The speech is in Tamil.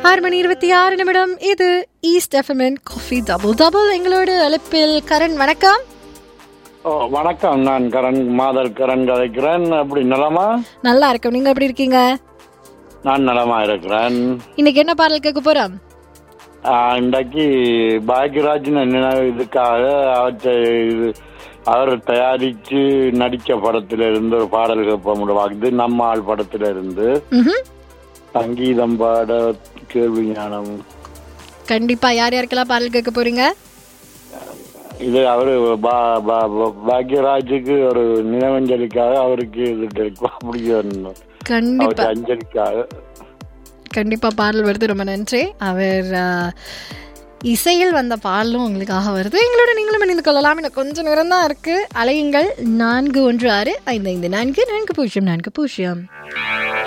ஆறு மணி இருபத்தி ஆறு நிமிடம் இது ஈஸ்ட் எஃப்எம்என் காஃபி டபுள் டபுள் எங்களோட அழைப்பில் கரண் வணக்கம் ஓ வணக்கம் நான் கரண் மாதர் கரண் கதைக்கிறேன் அப்படி நலமா நல்லா இருக்கோம் நீங்க எப்படி இருக்கீங்க நான் நலமா இருக்கிறேன் இன்னைக்கு என்ன பாடல் கேட்க போறோம் ஆ, இன்றைக்கு பாக்யராஜ் நினைவு இதுக்காக அவற்றை இது- அவர் தயாரித்து நடித்த படத்துல இருந்து ஒரு பாடல் கேட்ப முடியாது நம்ம ஆள் படத்துல இருந்து ம்ஹும். சங்கீதம் பாட கேள்வி ஞானம் கண்டிப்பா யார் யாருக்கெல்லாம் பாடல் கேட்க போறீங்க இது அவரு பா- பா- பா- பாக்யராஜுக்கு ஒரு நினைவஞ்சலிக்காக அவருக்கு இது அப்படி ஒண்ணு. கண்டிப்பா அவருக்கு அஞ்சலிக்காக கண்டிப்பா பாடல் வருது ரொம்ப நன்றி அவர் ஆஹ், இசையில் வந்த பாடலும் உங்களுக்காக வருது எங்களோட நீங்களும் இணைந்து கொள்ளலாம் இன்னும் கொஞ்சம் நேரம் தான் இருக்கு அலையுங்கள் நான்கு ஒன்று ஆறு ஐந்து ஐந்து நான்கு நான்கு பூஜ்ஜியம் நான்கு பூஜ்ஜியம்